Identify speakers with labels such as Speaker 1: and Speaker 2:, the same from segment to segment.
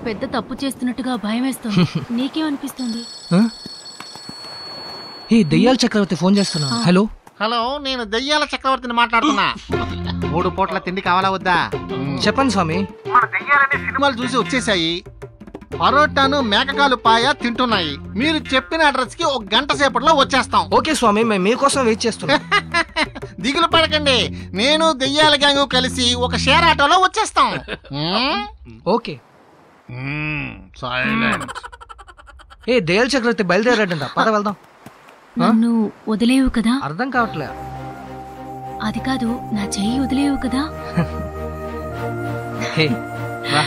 Speaker 1: పెద్ద తప్పు చేస్తున్నట్టుగా భయం వేస్తుంది నీకేమనిపిస్తుంది
Speaker 2: ఆ? ఏ దెయ్యాల చక్రవర్తి ఫోన్ చేస్తున్నా హలో
Speaker 3: హలో నేను దెయ్యాల చక్రవర్తిని మాట్లాడుతున్నా మూడు పూట్ల తిండి కావాలా వద్దా
Speaker 2: చెప్పండి స్వామి
Speaker 3: సినిమాలు చూసి వచ్చేసాయి పరోటాను మేకకాలు పాయ తింటున్నాయి మీరు చెప్పిన అడ్రస్ కి ఒక గంట సేపట్లో వచ్చేస్తాం
Speaker 2: ఓకే స్వామి మేము మీకోసం వెయిట్ చేస్తున్నాం
Speaker 3: దిగులు పడకండి నేను దెయ్యాల గ్యాంగ్ కలిసి ఒక షేర్ ఆటోలో వచ్చేస్తాం మ్మ్?
Speaker 2: ఓకే
Speaker 3: మ్మ్, silent.
Speaker 2: ఏ దెయ్యాల చక్రవర్తి బయలుదేరాడంట పద వెళ్దాం
Speaker 1: నన్ను వదిలేవు కదా
Speaker 2: అర్థం కావట్లే
Speaker 1: అది కాదు నా చెయ్యి వదిలేవు కదా
Speaker 2: హే రా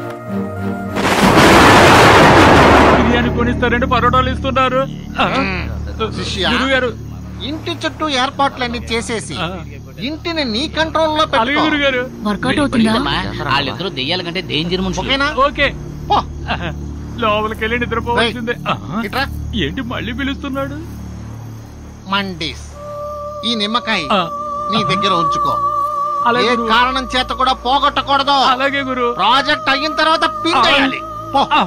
Speaker 4: బిర్యానీ కొనిస్తారంటే పరోటాలు ఇస్తున్నారు ఆ,
Speaker 3: శిష్య,
Speaker 4: గురుగారు
Speaker 3: ఇంటి చుట్టూ ఏర్పాట్లన్నీ చేసేసి
Speaker 4: ఆ.
Speaker 3: ఇంటిని నీ కంట్రోల్లో
Speaker 4: అలాగే
Speaker 3: పెట్టుకో
Speaker 4: గురుగారు
Speaker 1: వర్కౌట్ అవుతుందా
Speaker 5: వాళ్ళిద్దరూ దెయ్యాల కంటే డేంజర్ మనుషులు
Speaker 3: ఓకేనా
Speaker 4: ఓకే
Speaker 3: పో
Speaker 4: లోపలికి వెళ్ళి నిద్రపోవాల్సిందే ఆ,
Speaker 3: ఇట్రా
Speaker 4: ఏంటి మళ్ళీ పిలుస్తున్నాడు
Speaker 3: మండీస్ ఈ నిమ్మకాయ
Speaker 4: ఆ,
Speaker 3: నీ దగ్గర ఉంచుకో
Speaker 4: అలాగే
Speaker 3: ఏ
Speaker 4: గురు.
Speaker 3: కారణం చేత కూడా పోగొట్టకూడదు
Speaker 4: అలాగే గురు
Speaker 3: ప్రాజెక్ట్ అయిన తర్వాత పిన్ చేయాలి పో
Speaker 4: ఆ,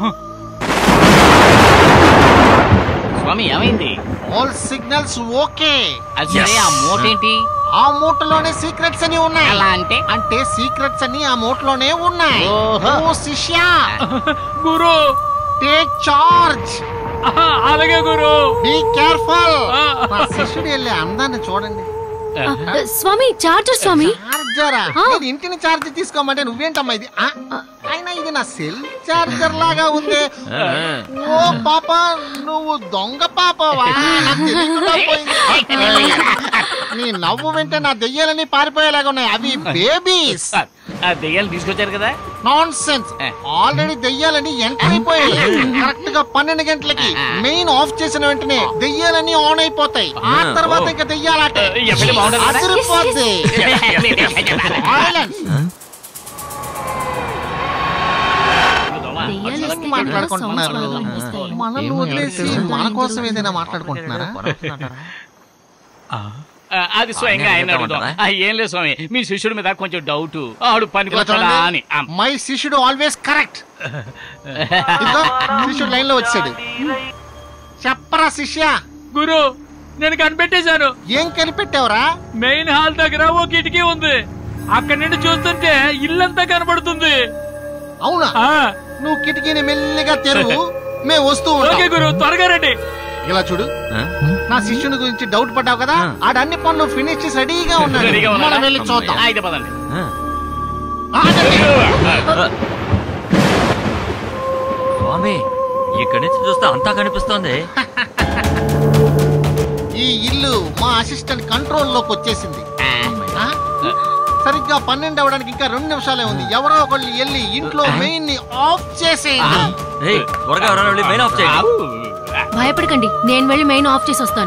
Speaker 5: స్వామి ఏమైంది
Speaker 3: ఆల్ సిగ్నల్స్ ఓకే
Speaker 5: అది సరే ఆ మూట ఏంటి
Speaker 3: ఆ మూటలోనే సీక్రెట్స్ అని ఉన్నాయి
Speaker 5: అలా అంటే
Speaker 3: అంటే సీక్రెట్స్ అన్ని ఆ మూటలోనే ఉన్నాయి
Speaker 5: ఓహో.
Speaker 3: ఓ శిష్య
Speaker 4: గురు
Speaker 3: టేక్ చార్జ్
Speaker 4: ఆ, అలాగే గురు
Speaker 3: బీ కేర్ఫుల్
Speaker 4: ఆ.
Speaker 3: మా శిష్యుడు వెళ్ళే అందాన్ని చూడండి
Speaker 1: ఆ, స్వామి చార్జర్ స్వామి
Speaker 3: చార్జరా నేను ఇంటిని చార్జ్ తీసుకోమంటే నువ్వేంటమ్మా ఇది ఆ? అయినా ఇది నా సెల్ చార్జర్ లాగా ఉంది ఓ పాప నువ్వు దొంగ పాపవా నాకు తెలియకుండా పోయింది. నీ నవ్వు వెంటే నా దెయ్యాలని పారిపోయేలాగా ఉన్నాయి అవి బేబీస్
Speaker 5: ఆ, ఆ దెయ్యాలు తీసుకొచ్చారు కదా
Speaker 3: నాన్ సెన్స్ ఆల్రెడీ దెయ్యాలని ఎంటర్ అయిపోయాయి కరెక్ట్ గా పన్నెండు గంటలకి మెయిన్ ఆఫ్ చేసిన వెంటనే దెయ్యాలని ఆన్ అయిపోతాయి ఆ తర్వాత ఇంకా దెయ్యాలాట
Speaker 5: ఎప్పుడు బాగుండదు కదా?
Speaker 3: అదిరిపోద్ది Silence.
Speaker 1: దెయ్యాలు
Speaker 3: అసలు
Speaker 1: వస్తే
Speaker 3: మాట్లాడుకుంటున్నారు
Speaker 1: sounds బాగా వినిపిస్తాయి.
Speaker 3: మనల్ని
Speaker 2: ఏమో
Speaker 3: వదిలేసి
Speaker 2: ఎవరికి
Speaker 3: మన కోసం ఏదైనా మాట్లాడుకుంటున్నారా
Speaker 4: ఆ,
Speaker 5: ఆ, అది స్వయంగా ఆయన అడుగుదాం ఆ, ఏం లేదు స్వామి మీ శిష్యుడి మీద కొంచెం డౌట్ ఆడు పని
Speaker 3: ఇలా
Speaker 5: అని
Speaker 3: చూడండి
Speaker 5: ఆ,
Speaker 3: మై శిష్యుడు ఆల్వేస్ కరెక్ట్ ఇదిగో శిష్యుడు లైన్ లో వచ్చాడు చెప్పరా శిష్య
Speaker 4: గురు నేను కనిపెట్టేశాను
Speaker 3: ఏం కనిపెట్టావురా
Speaker 4: మెయిన్ హాల్ దగ్గర ఓ కిటికీ ఉంది అక్కడి నుండి చూస్తుంటే ఇల్లంతా కనబడుతుంది
Speaker 3: అవునా
Speaker 4: ఆ,
Speaker 3: నువ్వు కిటికీని మెల్లిగా తెరువు మేము వస్తూ
Speaker 4: ఓకే
Speaker 3: ఉంటాం
Speaker 4: గురు త్వరగా రండి
Speaker 3: ఇలా చూడు నా శిష్యుని గురించి డౌట్ పడ్డావు కదా ఆడ అన్ని పనులు ఫినిష్ చేసి రెడీగా ఉన్నాడు
Speaker 5: రెడీగా ఉన్నాడా?
Speaker 3: మనం వెళ్ళి చూద్దాం
Speaker 5: ఆ, అయితే పదండి
Speaker 3: ఆగండి.
Speaker 6: స్వామి ఇక్కడి నుంచి చూస్తే అంతా కనిపిస్తోంది
Speaker 3: ఈ ఇల్లు మా అసిస్టెంట్ కంట్రోల్ లోకి వచ్చేసింది ఆ? సరిగ్గా పన్నెండు అవడానికి ఇంకా రెండు నిమిషాలే ఉంది ఎవరో ఒకళ్ళు వెళ్ళి ఇంట్లో మెయిన్ ని ఆఫ్ చేసేయండి
Speaker 6: రేయ్ త్వరగా ఎవరైనా వెళ్ళి మెయిన్ ఆఫ్ చేయండి
Speaker 5: ఆవు.
Speaker 1: భయపడకండి నేను వెళ్ళి మెయిన్ ఆఫ్ చేసి వస్తాను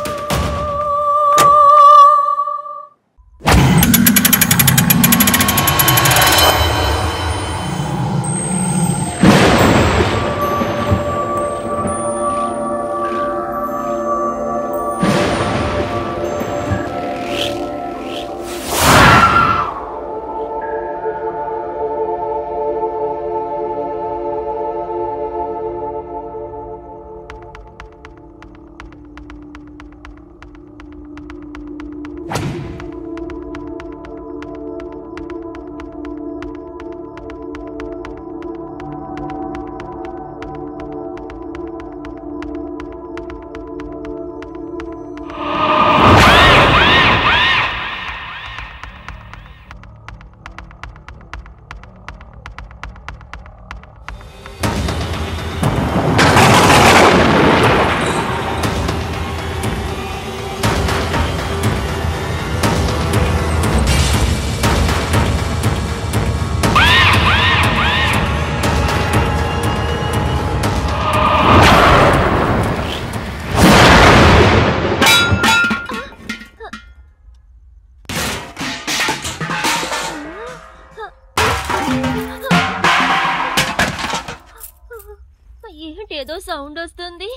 Speaker 1: ఏంటి ఏదో సౌండ్ వస్తుంది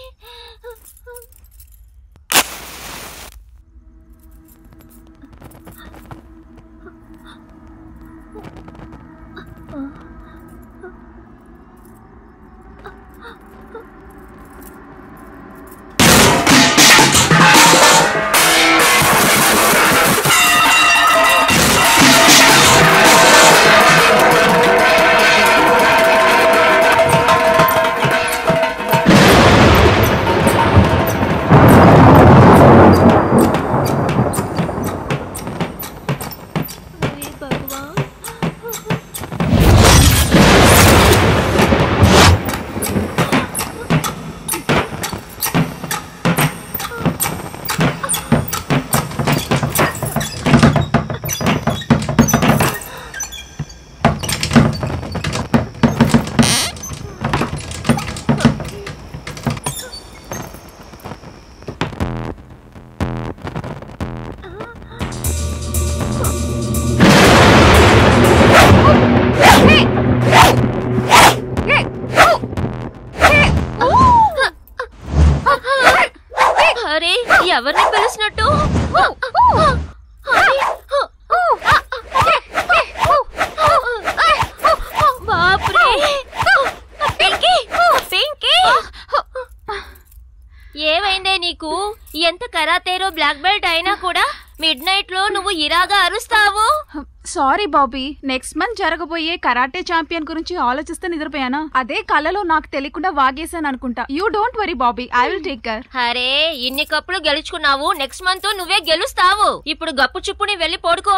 Speaker 7: తేరో బ్లాక్ బెల్ట్ అయినా కూడా మిడ్ నైట్ లో నువ్వు ఇరాగా అరుస్తావు
Speaker 8: సారీ బాబీ నెక్స్ట్ మంత్ జరగబోయే కరాటే ఛాంపియన్ గురించి ఆలోచిస్తే నిద్రపోయానా అదే కళ్ళలో నాకు తెలియకుండా వాగేశాను అనుకుంటా you don't worry Bobby I will take care
Speaker 7: అరే ఇన్ని కప్పులు గెలుచుకున్నావు నెక్స్ట్ మంత్ నువ్వే గెలుస్తావు ఇప్పుడు గప్పు చుప్పుని వెళ్ళి పడుకో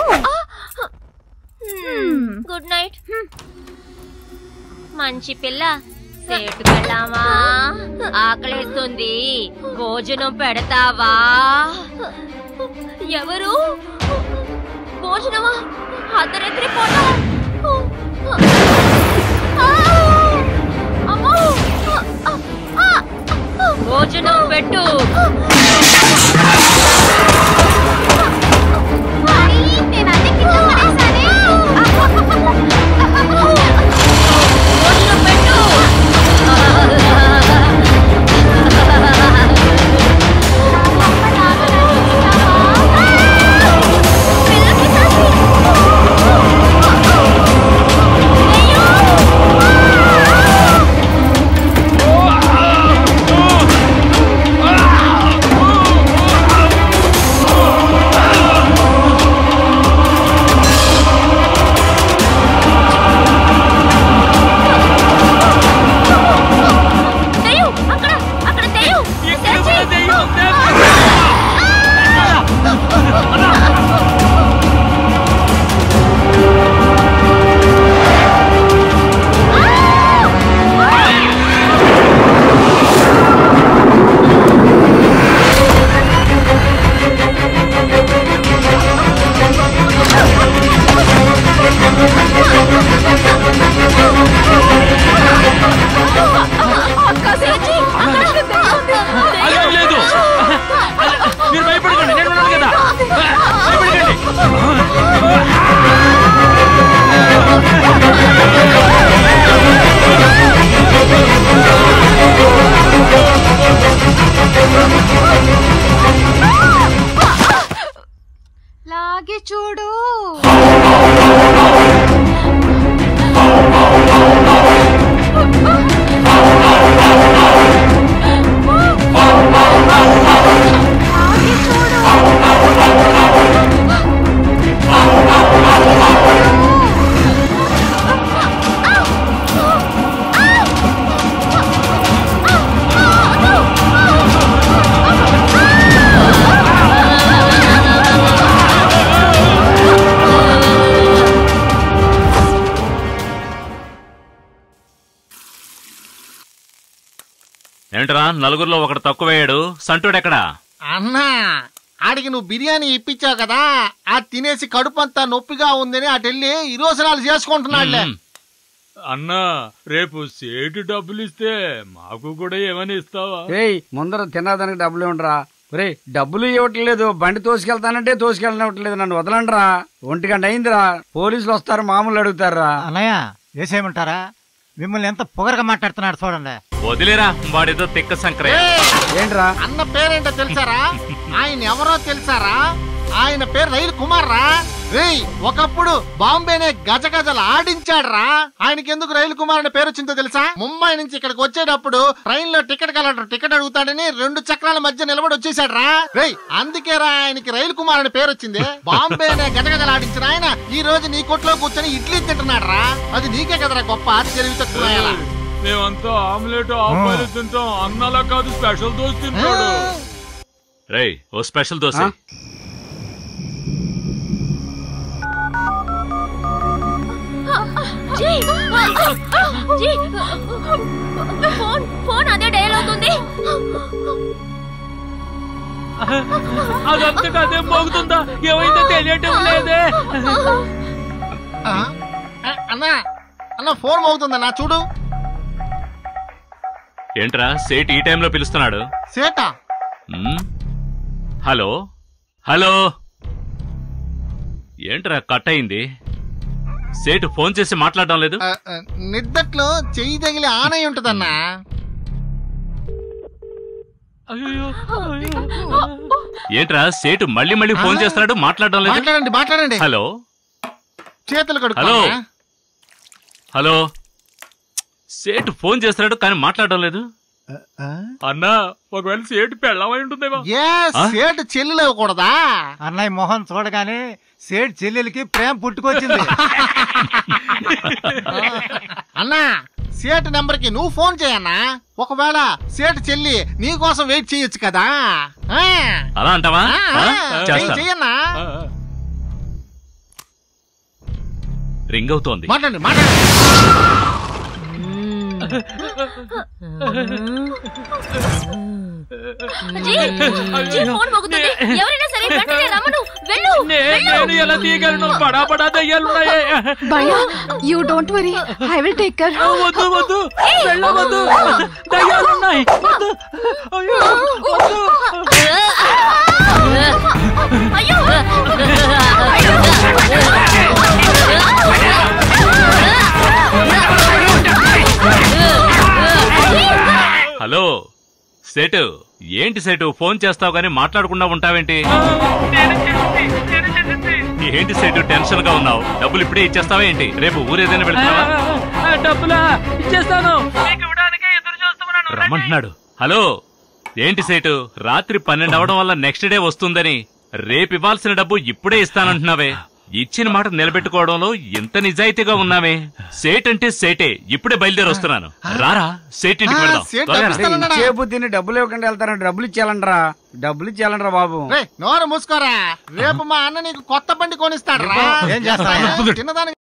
Speaker 7: గుడ్ నైట్ మంచి పిల్ల సేటుకు వెళ్దామా ఆకలేస్తుంది భోజనం పెడతావా ఎవరు భోజనమా అర్ధరాత్రి పూట ఆ! అమ్మో! భోజనం పెట్టు భోజనం పెట్టు దెయ్యం అక్కడ అక్కడ దెయ్యం
Speaker 4: అయ్యో, లేదు మీరు భయపడకండి నేను ఉన్నాను కదా భయపడకండి
Speaker 8: లాగి చూడు
Speaker 6: ఏంట్రా నలుగురిలో ఒకడు తక్కువయ్యాడు సంటుడెక్కడా
Speaker 3: అన్నా ఆడికి నువ్వు బిర్యానీ ఇప్పించావు కదా అది తినేసి కడుపంతా నొప్పిగా ఉందని అటెళ్ళి ఇరోసనాలు చేసుకుంటున్నాడులే
Speaker 4: అన్నా రేపు సేటు డబ్బులు ఇస్తే మాకు కూడా ఏమని ఇస్తావా
Speaker 9: రేయ్ ముందర తిన్నదానికి డబ్బులు ఇవ్వండిరా రే డబ్బులు ఇవ్వట్లేదు బండి తోసుకెళ్తానంటే తోసుకెళ్ళనివ్వట్లేదు నన్ను వదలండిరా ఒంటి గంట అయిందిరా పోలీసులు వస్తారు మామూలు అడుగుతారా
Speaker 10: అన్నయ్య వేసేయమంటారా మిమ్మల్ని ఎంత పొగరగా మాట్లాడుతున్నాడు చూడండి
Speaker 6: వదిలేరా వాడితో తిక్క సంక్రయ
Speaker 9: ఏంట్రా
Speaker 3: అన్న పేరేంటో తెలుసారా ఆయన ఎవరో తెలుసారా ఆయన పేరు రైలు కుమార్ రా రేయ్ ఒకప్పుడు బాంబేనే గజగజలు ఆడించాడ్రా ఆయనకి ఎందుకు రైలు కుమార్ అనే పేరు వచ్చిందో తెలుసా ముంబై నుంచి ఇక్కడికి వచ్చేటప్పుడు ట్రైన్ లో టికెట్ కలెక్టర్ టికెట్ అడుగుతాడని రెండు చక్రాల మధ్య నిలబడి వచ్చేసాడు రా రేయ్ అందుకే రా ఆయనకి రైలు కుమార్ అనే పేరు వచ్చింది బాంబేనే గజగజలు ఆడించిన ఆయన ఈ రోజు నీ కొట్లో కూర్చొని ఇడ్లీ తింటున్నాడు రా అది నీకే కదరా గొప్ప ఆశ్చర్య తక్కువ
Speaker 4: మేమంతా ఆమ్లెట్ ఆఫ్బాయిల్ తింటాం అన్నలా కాదు స్పెషల్ దోశ తింటాడు
Speaker 6: రేయ్ ఓ స్పెషల్ దోశ
Speaker 7: జీ జీ ఫోన్ ఫోన్ అదే డయల్ అవుతుంది
Speaker 4: అదంతగా అదే మోగుతుందా ఏమైందో తెలియటం లేదే
Speaker 3: ఆ? ఆ, అన్నా అన్న ఫోన్ మోగుతుందన్నా చూడు
Speaker 6: ఏంట్రా సేట్ ఈ టైంలో పిలుస్తున్నాడు
Speaker 3: సేటా
Speaker 6: ఉమ్? హలో హలో ఏంట్రా కట్ అయింది సేటు ఫోన్ చేసి మాట్లాడడం లేదు
Speaker 3: ఆ, ఆ, నిద్దట్లో చెయ్యి తగిలి ఆనై ఉంటదన్నా
Speaker 6: ఏంట్రా సేటు మళ్ళీ మళ్ళీ ఫోన్ చేస్తున్నాడు మాట్లాడడం లేదు
Speaker 3: మాట్లాడండి మాట్లాడండి
Speaker 6: హలో
Speaker 3: చేతులు
Speaker 6: హలో
Speaker 3: కడుక్కో
Speaker 6: హలో సేటు ఫోన్ చేస్తున్నాడు కానీ మాట్లాడడం లేదు
Speaker 4: అన్నా ఒకవేళ సేటు పెళ్ళమై ఉంటుందేమో
Speaker 3: ఏ సేటు చెల్లి లేవకూడదా
Speaker 10: అన్నయ్య మొహం చూడగానే సేట్ చెల్లెలకి ప్రేమ పుట్టుకొచ్చింది
Speaker 3: అన్నా సేటు నెంబర్ కి నువ్వు ఫోన్ చేయన్నా ఒకవేళ సేటు చెల్లి నీ కోసం వెయిట్ చేయొచ్చు కదా ఆ.
Speaker 6: అలా అంటావా
Speaker 3: ఆ,
Speaker 6: ఆ?
Speaker 3: ఆ,
Speaker 6: చేస్తా.
Speaker 3: చెయ్యన్నా
Speaker 6: రింగ్ అవుతోంది
Speaker 3: మాట్లాడండి మాట్లాడండి
Speaker 7: అజీ, అజీ, ఫోన్ మోగుతుంది ఎవరైనా సరే వెంటనే రమ్మను వెళ్ళు
Speaker 4: నే- నేను ఎలా తీయగలను బడా బడా దయ్యాలున్నాయే
Speaker 8: భయ you don't worry I will take care
Speaker 4: వద్దు వద్దు వెళ్ళవద్దు దయ్యాలున్నాయి వద్దు అయ్యో వద్దు
Speaker 7: అయ్యో
Speaker 6: హలో సేటు ఏంటి సేటు ఫోన్ చేస్తావు కానీ మాట్లాడకుండా ఉంటావేంటి ఏంటి సేటు టెన్షన్ గా ఉన్నావు డబ్బులు ఇప్పుడే ఇచ్చేస్తావా ఏంటి రేపు ఊరేదైనా వెళ్తున్నావా
Speaker 4: ఆ, డబ్బులా ఇచ్చేస్తాను మీకు ఇవ్వడానికే ఎదురు చూస్తున్నాను
Speaker 6: రమ్మంటున్నాడు హలో ఏంటి సేటు రాత్రి పన్నెండు అవడం వల్ల నెక్స్ట్ డే వస్తుందని రేపు ఇవ్వాల్సిన డబ్బు ఇప్పుడే ఇస్తానంటున్నావే ఇచ్చిన మాట నిలబెట్టుకోవడంలో ఎంత నిజాయితీగా ఉన్నావే సేట్ అంటే సేటే ఇప్పుడే బయలుదేరి వస్తున్నాను రారా సేట్ ఇంటికి
Speaker 3: ఆ,
Speaker 6: వెళ్దాం
Speaker 3: సేట్
Speaker 6: త్వరగా రా.
Speaker 3: డబ్బిస్తానన్నాడా?
Speaker 9: చేపు తిని డబ్బులు ఇవ్వకుండా వెళ్తారంటే డబ్బులు ఇచ్చేయాలంటరా డబ్బులు ఇచ్చేయాలంటరా బాబు
Speaker 3: రేయ్, నోరు మూసుకోరా రేపు మా అన్న నీకు కొత్త బండి కొనిస్తాడు రా
Speaker 10: ఏం చేస్తావా?
Speaker 3: చిన్నదానికి